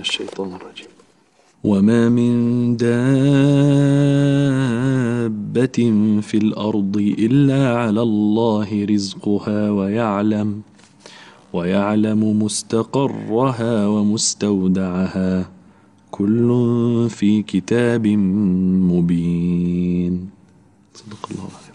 الشيطان الرجيم وما من دابة في الأرض إلا على الله رزقها ويعلم ويعلم مستقرها ومستودعها كل في كتاب مبين صدق الله العظيم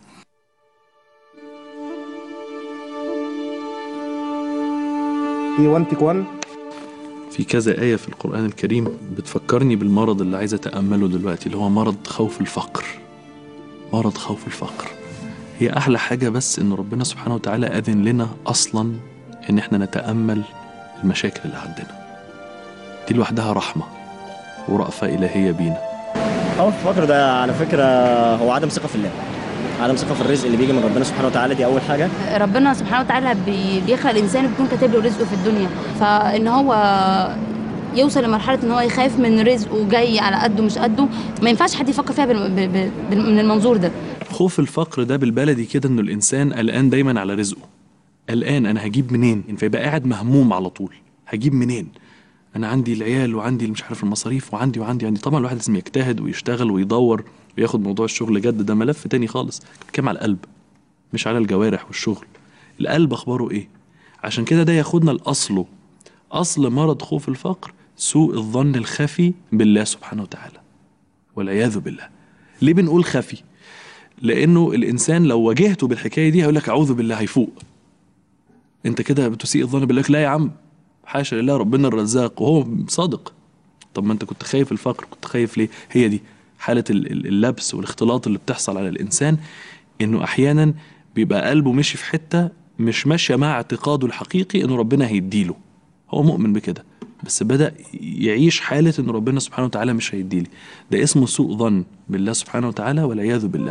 في 1 تيك 1 في كذا آية في القرآن الكريم بتفكرني بالمرض اللي عايز أتأمله دلوقتي اللي هو مرض خوف الفقر مرض خوف الفقر هي أحلى حاجة بس إن ربنا سبحانه وتعالى أذن لنا أصلا إن إحنا نتأمل المشاكل اللي عندنا دي لوحدها رحمة ورأفة إلهية بينا خوف الفقر ده على فكرة هو عدم ثقة في الله عدم ثقة في الرزق اللي بيجي من ربنا سبحانه وتعالى دي أول حاجة ربنا سبحانه وتعالى بي- بيخلق الانسان بيكون كاتب له رزقه في الدنيا فان هو يوصل لمرحله ان هو يخاف من رزقه جاي على قده مش قده ما ينفعش حد يفكر فيها بال- ب- ب- بال- من المنظور ده خوف الفقر ده بالبلدي كده إنه الإنسان قلقان دايما على رزقه قلقان أنا هجيب منين فيبقى قاعد مهموم على طول هجيب منين انا عندي العيال وعندي مش عارف المصاريف وعندي وعندي عندي طبعا الواحد لازم يجتهد ويشتغل ويدور وياخد موضوع الشغل جد ده ملف تاني خالص بتكلم على القلب مش على الجوارح والشغل القلب اخباره ايه عشان كده ده ياخدنا لاصله اصل مرض خوف الفقر سوء الظن الخفي بالله سبحانه وتعالى والعياذ بالله ليه بنقول خفي لانه الانسان لو واجهته بالحكايه دي هيقول لك اعوذ بالله هيفوق انت كده بتسيء الظن بالله لا يا عم حاشا لله ربنا الرزاق وهو صادق طب ما انت كنت خايف الفقر كنت خايف ليه هي دي حالة ال- ال- اللبس والاختلاط اللي بتحصل على الإنسان إنه أحيانا بيبقى قلبه مشي في حتة مش ماشية مع اعتقاده الحقيقي إنه ربنا هيديله هو مؤمن بكده بس بدأ يعيش حالة إن ربنا سبحانه وتعالى مش هيديلي ده اسمه سوء ظن بالله سبحانه وتعالى والعياذ بالله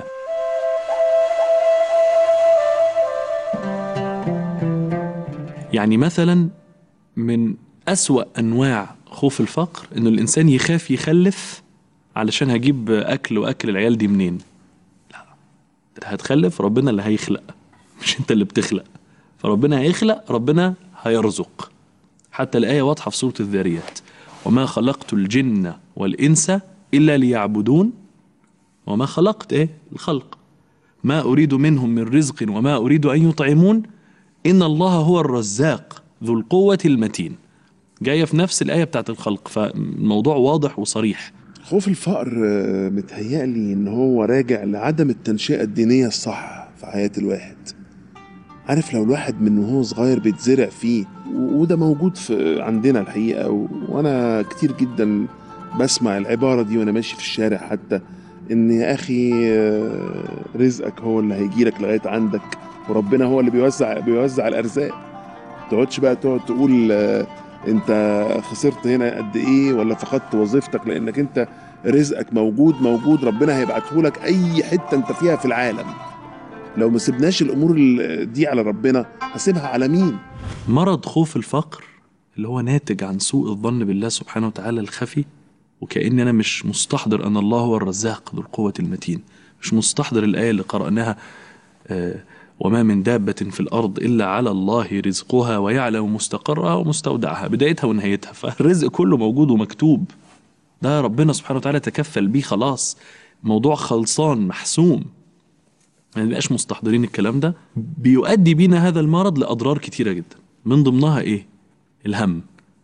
يعني مثلا من أسوأ أنواع خوف الفقر إنه الإنسان يخاف يخلف علشان هجيب أكل وأكل العيال دي منين لا انت هتخلف ربنا اللي هيخلق مش أنت اللي بتخلق فربنا هيخلق ربنا هيرزق حتى الآية واضحة في سورة الذاريات وما خلقت الجن والإنس إلا ليعبدون وما خلقت إيه الخلق ما أريد منهم من رزق وما أريد أن يطعمون إن الله هو الرزاق ذو القوة المتين جاية في نفس الآية بتاعت الخلق فالموضوع واضح وصريح خوف الفقر آه، متهيألي إن هو راجع لعدم التنشئة الدينية الصح في حياة الواحد عارف لو الواحد من وهو صغير بيتزرع فيه و- وده موجود في عندنا الحقيقة و... وأنا كتير جدا بسمع العبارة دي وأنا ماشي في الشارع حتى إن يا أخي آه، رزقك هو اللي هيجيلك لغاية عندك وربنا هو اللي بيوزع بيوزع الأرزاق تقعدش بقى تقعد تقول آه، انت خسرت هنا قد ايه ولا فقدت وظيفتك لانك انت رزقك موجود موجود ربنا هيبعته لك اي حته انت فيها في العالم لو ما سيبناش الامور ال- دي على ربنا هسيبها على مين مرض خوف الفقر اللي هو ناتج عن سوء الظن بالله سبحانه وتعالى الخفي وكأن أنا مش مستحضر أن الله هو الرزاق ذو القوة المتين مش مستحضر الآية اللي قرأناها آه، وما من دابة في الأرض إلا على الله رزقها ويعلم مستقرها ومستودعها بدايتها ونهايتها فالرزق كله موجود ومكتوب ده ربنا سبحانه وتعالى تكفل بيه خلاص موضوع خلصان محسوم ما نبقاش مستحضرين الكلام ده بيؤدي بينا هذا المرض لأضرار كتيرة جدا من ضمنها إيه؟ الهم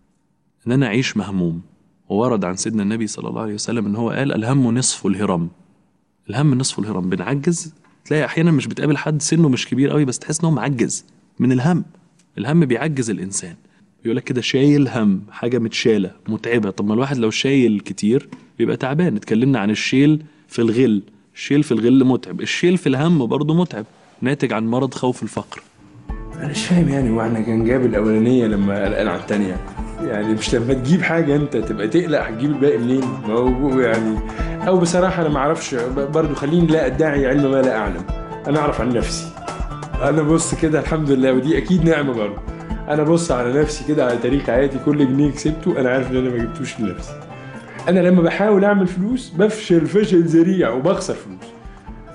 إن أنا أعيش مهموم وورد عن سيدنا النبي صلى الله عليه وسلم إن هو قال الهم نصف الهرم الهم نصف الهرم بنعجز تلاقي أحيانا مش بتقابل حد سنه مش كبير قوي بس تحس إن هو معجز من الهم الهم بيعجز الإنسان يقول لك كده شايل هم حاجة متشالة متعبة طب ما الواحد لو شايل كتير بيبقى تعبان اتكلمنا عن الشيل في الغل الشيل في الغل متعب الشيل في الهم برضه متعب ناتج عن مرض خوف الفقر انا مش فاهم يعني هو احنا كان جاب الاولانيه لما قلقان على الثانيه يعني مش لما تجيب حاجه انت تبقى تقلق هتجيب الباقي منين ما هو يعني او بصراحه انا ما اعرفش برضه خليني لا ادعي علم ما لا اعلم انا اعرف عن نفسي انا بص كده الحمد لله ودي اكيد نعمه برضه انا بص على نفسي كده على تاريخ حياتي كل جنيه كسبته انا عارف ان انا ما جبتوش لنفسي انا لما بحاول اعمل فلوس بفشل فشل ذريع وبخسر فلوس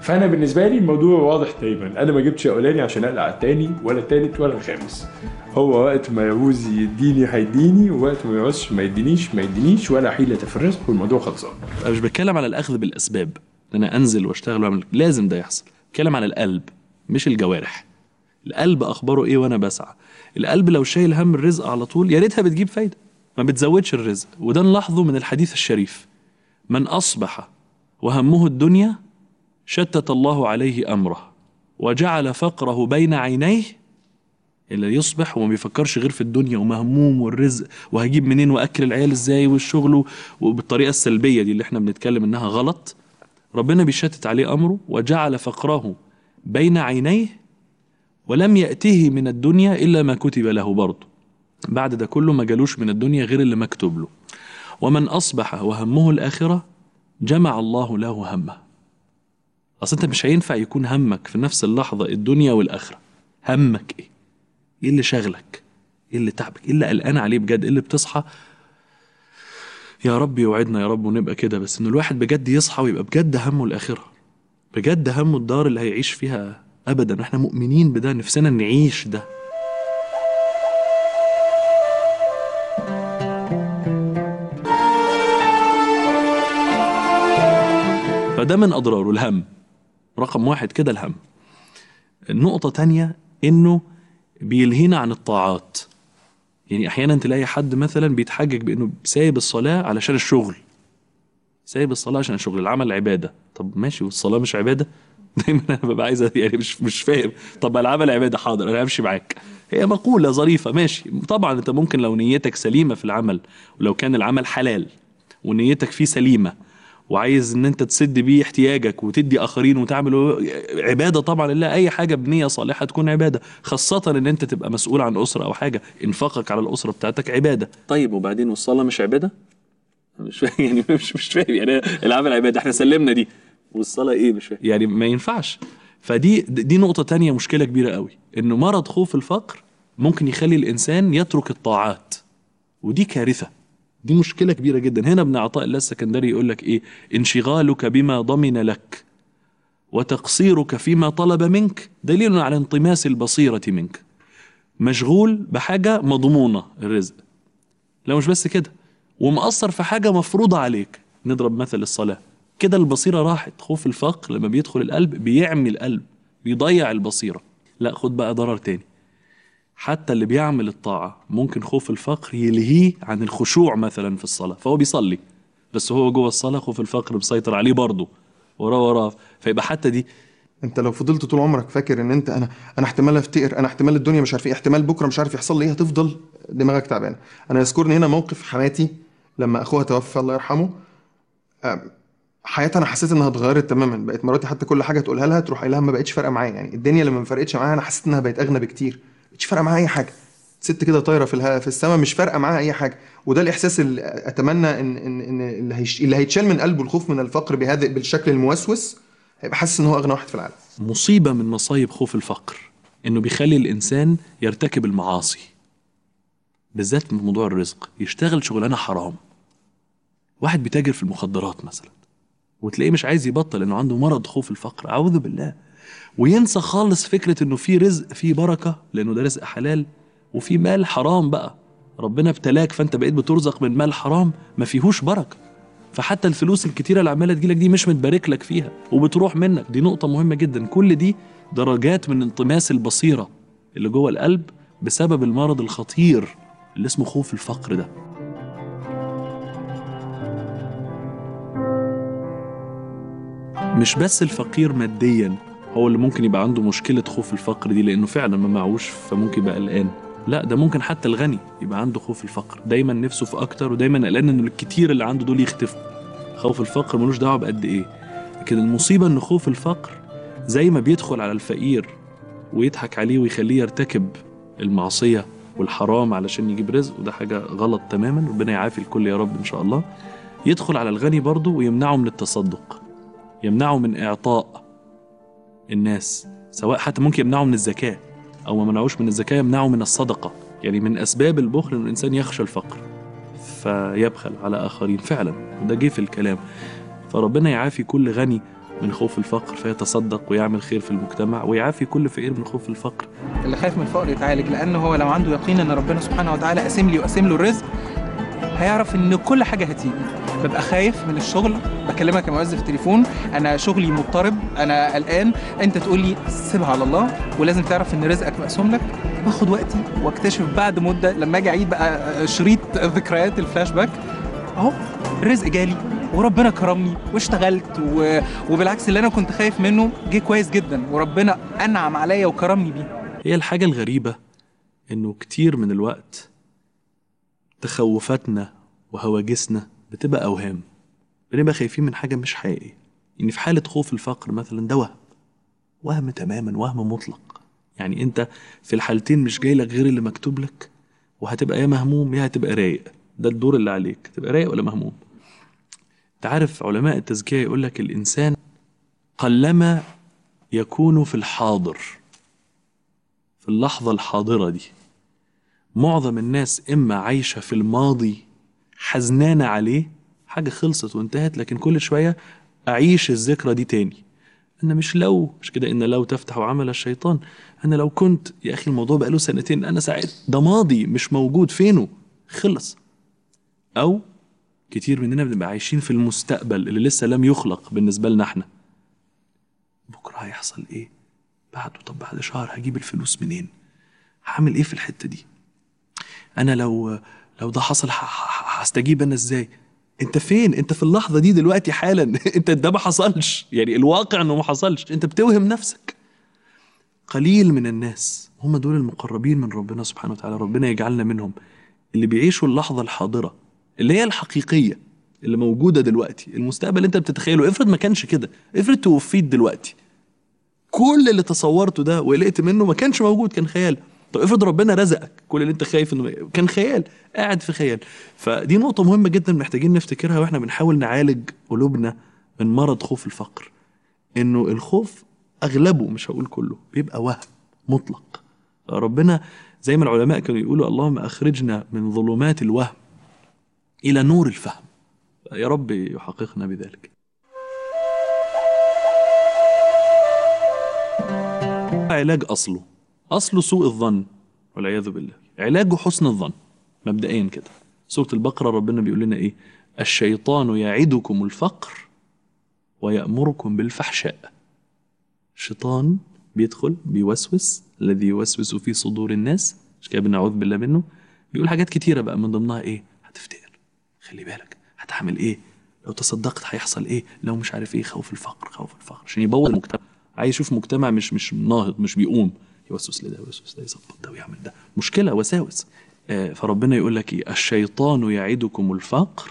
فانا بالنسبه لي الموضوع واضح دايما انا ما جبتش الاولاني عشان اقلع التاني ولا التالت ولا الخامس هو وقت ما يعوز يديني هيديني ووقت ما يعوزش ما يدينيش ما يدينيش ولا حيله في الرزق والموضوع خلصان انا مش بتكلم على الاخذ بالاسباب ان انا انزل واشتغل واعمل لازم ده يحصل بتكلم على القلب مش الجوارح القلب اخباره ايه وانا بسعى القلب لو شايل هم الرزق على طول يا ريتها بتجيب فايده ما بتزودش الرزق وده نلاحظه من الحديث الشريف من اصبح وهمه الدنيا شتت الله عليه امره وجعل فقره بين عينيه اللي يصبح وما بيفكرش غير في الدنيا ومهموم والرزق وهجيب منين واكل العيال ازاي والشغل وبالطريقه السلبيه دي اللي احنا بنتكلم انها غلط ربنا بيشتت عليه امره وجعل فقره بين عينيه ولم ياته من الدنيا الا ما كتب له برضه بعد ده كله ما جالوش من الدنيا غير اللي مكتوب له ومن اصبح وهمه الاخره جمع الله له همه اصل انت مش هينفع يكون همك في نفس اللحظه الدنيا والاخره همك ايه ايه اللي شغلك ايه اللي تعبك ايه اللي قلقان عليه بجد ايه اللي بتصحى يا رب يوعدنا يا رب ونبقى كده بس ان الواحد بجد يصحى ويبقى بجد همه الاخره بجد همه الدار اللي هيعيش فيها ابدا احنا مؤمنين بده نفسنا نعيش ده فده من اضراره الهم رقم واحد كده الهم النقطة تانية انه بيلهينا عن الطاعات يعني احيانا تلاقي حد مثلا بيتحجج بانه سايب الصلاه علشان الشغل سايب الصلاه عشان الشغل العمل عباده طب ماشي والصلاه مش عباده دايما انا ببقى عايز يعني مش مش فاهم طب العمل عباده حاضر انا همشي معاك هي مقوله ظريفه ماشي طبعا انت ممكن لو نيتك سليمه في العمل ولو كان العمل حلال ونيتك فيه سليمه وعايز ان انت تسد بيه احتياجك وتدي اخرين وتعمل عباده طبعا لله اي حاجه بنيه صالحه تكون عباده خاصه ان انت تبقى مسؤول عن اسره او حاجه انفاقك على الاسره بتاعتك عباده طيب وبعدين والصلاه مش عباده مش فاهم يعني مش مش فاهم يعني العمل عباده احنا سلمنا دي والصلاه ايه مش فاهم يعني ما ينفعش فدي دي نقطه تانية مشكله كبيره قوي انه مرض خوف الفقر ممكن يخلي الانسان يترك الطاعات ودي كارثه دي مشكلة كبيرة جدا هنا ابن عطاء الله السكندري يقول لك ايه انشغالك بما ضمن لك وتقصيرك فيما طلب منك دليل على انطماس البصيرة منك مشغول بحاجة مضمونة الرزق لا مش بس كده ومقصر في حاجة مفروضة عليك نضرب مثل الصلاة كده البصيرة راحت خوف الفقر لما بيدخل القلب بيعمي القلب بيضيع البصيرة لا خد بقى ضرر تاني حتى اللي بيعمل الطاعة ممكن خوف الفقر يلهيه عن الخشوع مثلا في الصلاة فهو بيصلي بس هو جوه الصلاة خوف الفقر مسيطر عليه برضه وراه وراه فيبقى حتى دي انت لو فضلت طول عمرك فاكر ان انت انا انا احتمال افتقر انا احتمال الدنيا مش عارف ايه احتمال بكره مش عارف يحصل لي ايه هتفضل دماغك تعبانه انا يذكرني هنا موقف حماتي لما اخوها توفى الله يرحمه حياتها انا حسيت انها اتغيرت تماما بقت مراتي حتى كل حاجه تقولها لها تروح قايلها ما بقتش فارقه معايا يعني الدنيا لما ما فرقتش معاها انا حسيت انها بقت اغنى بكتير مش فارقه معاها اي حاجه ست كده طايره في الها في السماء مش فارقه معاها اي حاجه وده الاحساس اللي اتمنى ان ان ان اللي, هيش اللي هيتشال من قلبه الخوف من الفقر بهذا بالشكل الموسوس هيبقى حاسس ان هو اغنى واحد في العالم مصيبة من مصايب خوف الفقر انه بيخلي الانسان يرتكب المعاصي بالذات في موضوع الرزق يشتغل شغلانة حرام واحد بيتاجر في المخدرات مثلا وتلاقيه مش عايز يبطل انه عنده مرض خوف الفقر اعوذ بالله وينسى خالص فكرة انه في رزق في بركة لانه ده رزق حلال وفي مال حرام بقى ربنا ابتلاك فانت بقيت بترزق من مال حرام ما فيهوش بركة فحتى الفلوس الكتيرة اللي عمالة تجيلك دي مش متبارك لك فيها وبتروح منك دي نقطة مهمة جدا كل دي درجات من انطماس البصيرة اللي جوه القلب بسبب المرض الخطير اللي اسمه خوف الفقر ده مش بس الفقير ماديا هو اللي ممكن يبقى عنده مشكلة خوف الفقر دي لأنه فعلا ما معهوش فممكن يبقى قلقان لا ده ممكن حتى الغني يبقى عنده خوف الفقر دايما نفسه في أكتر ودايما قلقان إنه الكتير اللي عنده دول يختفوا خوف الفقر ملوش دعوة بقد إيه لكن المصيبة إن خوف الفقر زي ما بيدخل على الفقير ويضحك عليه ويخليه يرتكب المعصية والحرام علشان يجيب رزق وده حاجة غلط تماما ربنا يعافي الكل يا رب إن شاء الله يدخل على الغني برضه ويمنعه من التصدق يمنعه من إعطاء الناس سواء حتى ممكن يمنعه من الزكاة أو ما منعوش من الزكاة يمنعه من الصدقة يعني من أسباب البخل إن الإنسان يخشى الفقر فيبخل على آخرين فعلا وده جه في الكلام فربنا يعافي كل غني من خوف الفقر فيتصدق ويعمل خير في المجتمع ويعافي كل فقير من خوف الفقر اللي خايف من الفقر يتعالج لان هو لو عنده يقين ان ربنا سبحانه وتعالى قاسم لي وقاسم له الرزق هيعرف ان كل حاجه هتيجي ببقى خايف من الشغل بكلمك يا معز في التليفون انا شغلي مضطرب انا قلقان انت تقول لي سيبها على الله ولازم تعرف ان رزقك مقسوم لك باخد وقتي واكتشف بعد مده لما اجي اعيد بقى شريط ذكريات الفلاش باك اهو الرزق جالي وربنا كرمني واشتغلت و... وبالعكس اللي انا كنت خايف منه جه كويس جدا وربنا انعم عليا وكرمني بيه هي الحاجة الغريبة إنه كتير من الوقت تخوفاتنا وهواجسنا بتبقى أوهام بنبقى خايفين من حاجة مش حقيقية يعني في حالة خوف الفقر مثلا ده وهم وهم تماما وهم مطلق يعني أنت في الحالتين مش جاي لك غير اللي مكتوب لك وهتبقى يا مهموم يا هتبقى رايق ده الدور اللي عليك تبقى رايق ولا مهموم تعرف علماء التزكية يقول لك الإنسان قلما يكون في الحاضر في اللحظة الحاضرة دي معظم الناس إما عايشة في الماضي حزنانة عليه حاجة خلصت وانتهت لكن كل شوية أعيش الذكرى دي تاني أنا مش لو مش كده إن لو تفتح عمل الشيطان أنا لو كنت يا أخي الموضوع بقاله سنتين أنا ساعات ده ماضي مش موجود فينه خلص أو كتير مننا بنبقى عايشين في المستقبل اللي لسه لم يخلق بالنسبة لنا احنا بكرة هيحصل ايه بعده طب بعد شهر هجيب الفلوس منين هعمل ايه في الحتة دي انا لو لو ده حصل ه- ه- هستجيب انا ازاي انت فين انت في اللحظة دي دلوقتي حالا انت ده ما حصلش يعني الواقع انه ما حصلش انت بتوهم نفسك قليل من الناس هم دول المقربين من ربنا سبحانه وتعالى ربنا يجعلنا منهم اللي بيعيشوا اللحظة الحاضرة اللي هي الحقيقية اللي موجودة دلوقتي المستقبل اللي انت بتتخيله افرض ما كانش كده افرض توفيت دلوقتي كل اللي تصورته ده وقلقت منه ما كانش موجود كان خيال طب افرض ربنا رزقك كل اللي انت خايف انه كان خيال قاعد في خيال فدي نقطة مهمة جدا محتاجين نفتكرها واحنا بنحاول نعالج قلوبنا من مرض خوف الفقر انه الخوف اغلبه مش هقول كله بيبقى وهم مطلق ربنا زي ما العلماء كانوا يقولوا اللهم اخرجنا من ظلمات الوهم الى نور الفهم يا رب يحققنا بذلك علاج اصله اصله سوء الظن والعياذ بالله علاجه حسن الظن مبدئيا كده سوره البقره ربنا بيقول لنا ايه الشيطان يعدكم الفقر ويأمركم بالفحشاء الشيطان بيدخل بيوسوس الذي يوسوس في صدور الناس مش كده بنعوذ بالله منه بيقول حاجات كتيرة بقى من ضمنها ايه هتفتقر خلي بالك هتعمل ايه لو تصدقت هيحصل ايه لو مش عارف ايه خوف الفقر خوف الفقر عشان يبوظ المجتمع عايز يشوف مجتمع مش مش ناهض مش بيقوم يوسوس لده يوسوس ده يظبط ده ويعمل ده مشكلة وساوس آه فربنا يقول لك ايه الشيطان يعدكم الفقر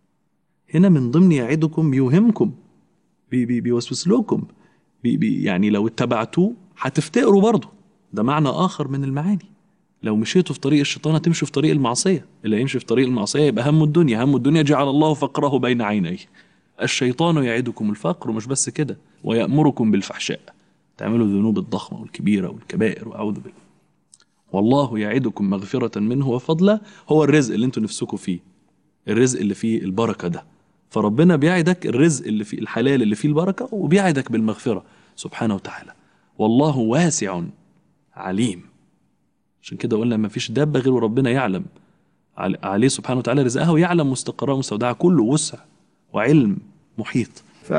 هنا من ضمن يعدكم بيوهمكم بي بي بيوسوس لكم بي بي يعني لو اتبعتوه هتفتقروا برضه ده معنى آخر من المعاني لو مشيتوا في طريق الشيطان هتمشوا في طريق المعصية اللي يمشي في طريق المعصية يبقى هم الدنيا هم الدنيا جعل الله فقره بين عينيه الشيطان يعدكم الفقر ومش بس كده ويأمركم بالفحشاء تعملوا الذنوب الضخمة والكبيرة والكبائر وأعوذ بالله والله يعدكم مغفرة منه وفضلا هو الرزق اللي انتوا نفسكم فيه الرزق اللي فيه البركة ده فربنا بيعدك الرزق اللي فيه الحلال اللي فيه البركة وبيعدك بالمغفرة سبحانه وتعالى والله واسع عليم عشان كده قلنا ما فيش دابة غير وربنا يعلم عل- عليه سبحانه وتعالى رزقها ويعلم مستقرها ومستودعها كله وسع وعلم محيط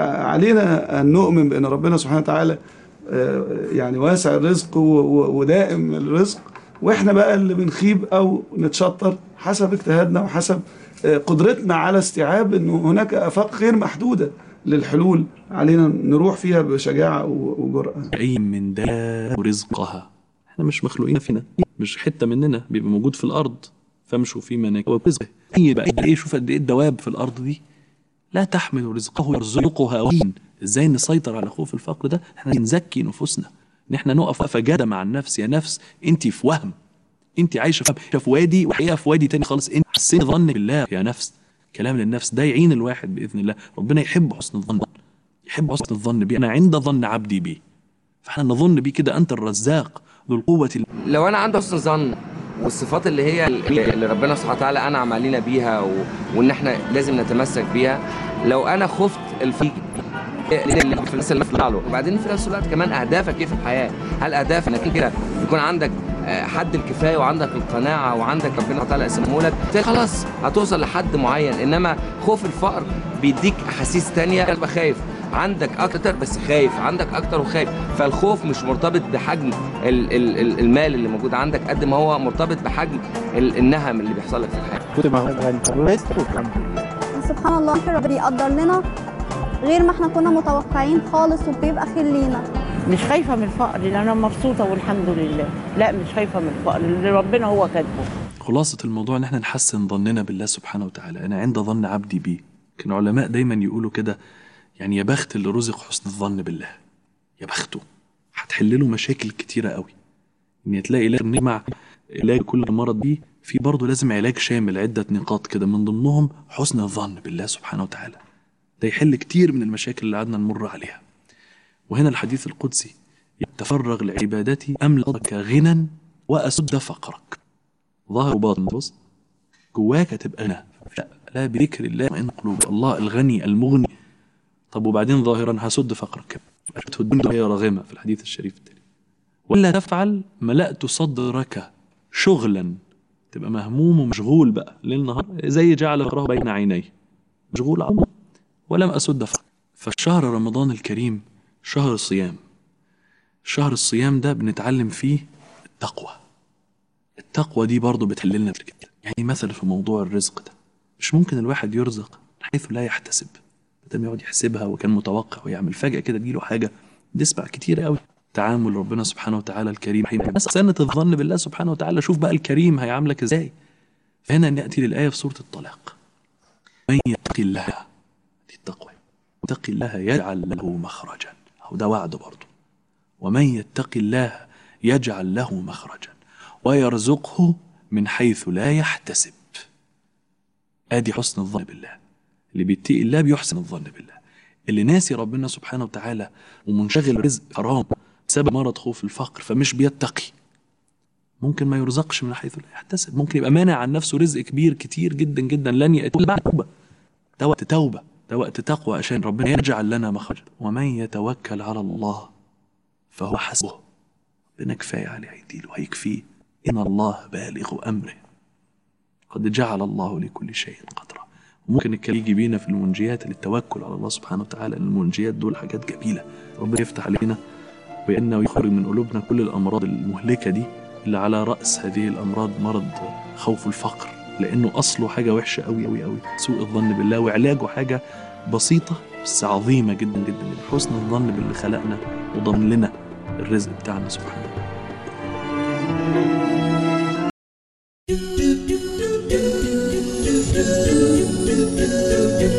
فعلينا أن نؤمن بأن ربنا سبحانه وتعالى آه، يعني واسع الرزق و- و- ودائم الرزق واحنا بقى اللي بنخيب او نتشطر حسب اجتهادنا وحسب آه، قدرتنا على استيعاب انه هناك افاق غير محدوده للحلول علينا نروح فيها بشجاعه و- وجرأه أي من داب رزقها احنا مش مخلوقين فينا مش حتة مننا بيبقى موجود في الأرض فامشوا في مناكب ورزقه أي بقى ايه شوف قد ايه الدواب في الأرض دي لا تحمل رزقه يرزقها وين ازاي نسيطر على خوف الفقر ده احنا نزكي نفوسنا ان احنا نقف وقفه جاده مع النفس يا نفس انت في وهم انت عايشه في في وادي وحقيقه في وادي تاني خالص انت حسين ظنك بالله يا نفس كلام للنفس ده يعين الواحد باذن الله ربنا يحب حسن الظن يحب حسن الظن بي انا عند ظن عبدي بي فاحنا نظن بيه كده انت الرزاق ذو القوه لو انا عندي حسن ظن والصفات اللي هي اللي ربنا سبحانه وتعالى انعم علينا بيها و... وان احنا لازم نتمسك بيها لو انا خفت الفقر في الناس اللي بتطلع له وبعدين في نفس الوقت كمان اهدافك ايه في الحياه هل اهداف انك كده يكون عندك آه، حد الكفايه وعندك القناعه وعندك ربنا تعالى يسمه لك خلاص هتوصل لحد معين انما خوف الفقر بيديك احاسيس تانية تبقى خايف عندك اكتر بس خايف عندك اكتر وخايف فالخوف مش مرتبط بحجم ال ال ال المال اللي موجود عندك قد ما هو مرتبط بحجم ال النهم اللي بيحصل لك في الحياه سبحان الله في ربنا بيقدر لنا غير ما احنا كنا متوقعين خالص وبيبقى خير لينا مش خايفة من الفقر لأن أنا مبسوطة والحمد لله لا مش خايفة من الفقر اللي ربنا هو كاتبه خلاصة الموضوع ان احنا نحسن ظننا بالله سبحانه وتعالى انا عند ظن عبدي بي كان علماء دايما يقولوا كده يعني يا بخت اللي رزق حسن الظن بالله يا بخته هتحل له مشاكل كتيرة قوي ان تلاقي لازم نجمع علاج كل مرض دي في برضه لازم علاج شامل عدة نقاط كده من ضمنهم حسن الظن بالله سبحانه وتعالى ده يحل كتير من المشاكل اللي قعدنا نمر عليها وهنا الحديث القدسي تفرغ لعبادتي أملأك غنى وأسد فقرك ظاهر وباطن بص جواك هتبقى غنى لا لا بذكر الله وإن قلوب الله الغني المغني طب وبعدين ظاهرا هسد فقرك أشبته الدنيا وهي راغمة في الحديث الشريف التالي ولا تفعل ملأت صدرك شغلا تبقى مهموم ومشغول بقى ليل نهار زي جعل فقره بين عينيه مشغول عمر ولم أسد فقر فالشهر رمضان الكريم شهر الصيام شهر الصيام ده بنتعلم فيه التقوى التقوى دي برضه بتحللنا في كده يعني مثلا في موضوع الرزق ده مش ممكن الواحد يرزق من حيث لا يحتسب بدل ما يقعد يحسبها وكان متوقع ويعمل فجأة كده تجيله حاجة نسمع كتير قوي تعامل ربنا سبحانه وتعالى الكريم حين بس سنة الظن بالله سبحانه وتعالى شوف بقى الكريم هيعاملك ازاي فهنا نأتي للآية في سورة الطلاق من يتقي الله دي التقوى يتقي الله يجعل له مخرجا أو ده وعد برضه ومن يتقي الله يجعل له مخرجا ويرزقه من حيث لا يحتسب ادي حسن الظن بالله اللي بيتقي الله بيحسن الظن بالله اللي ناسي ربنا سبحانه وتعالى ومنشغل رزق حرام بسبب مرض خوف الفقر فمش بيتقي ممكن ما يرزقش من حيث لا يحتسب ممكن يبقى مانع عن نفسه رزق كبير كتير جدا جدا لن يأتي بعد توبة ده وقت توبة ده وقت تقوى عشان ربنا يجعل لنا مخرجا ومن يتوكل على الله فهو حسبه ربنا كفاية عليه هيديله هيكفيه إن الله بالغ أمره قد جعل الله لكل شيء قدرا وممكن الكلام يجي بينا في المنجيات للتوكل على الله سبحانه وتعالى ان المنجيات دول حاجات جميله ربنا يفتح علينا بانه يخرج من قلوبنا كل الامراض المهلكه دي اللي على راس هذه الامراض مرض خوف الفقر لانه اصله حاجه وحشه قوي قوي قوي سوء الظن بالله وعلاجه حاجه بسيطه بس عظيمه جدا جدا جدا حسن الظن باللي خلقنا وضمن لنا الرزق بتاعنا سبحانه Thank you.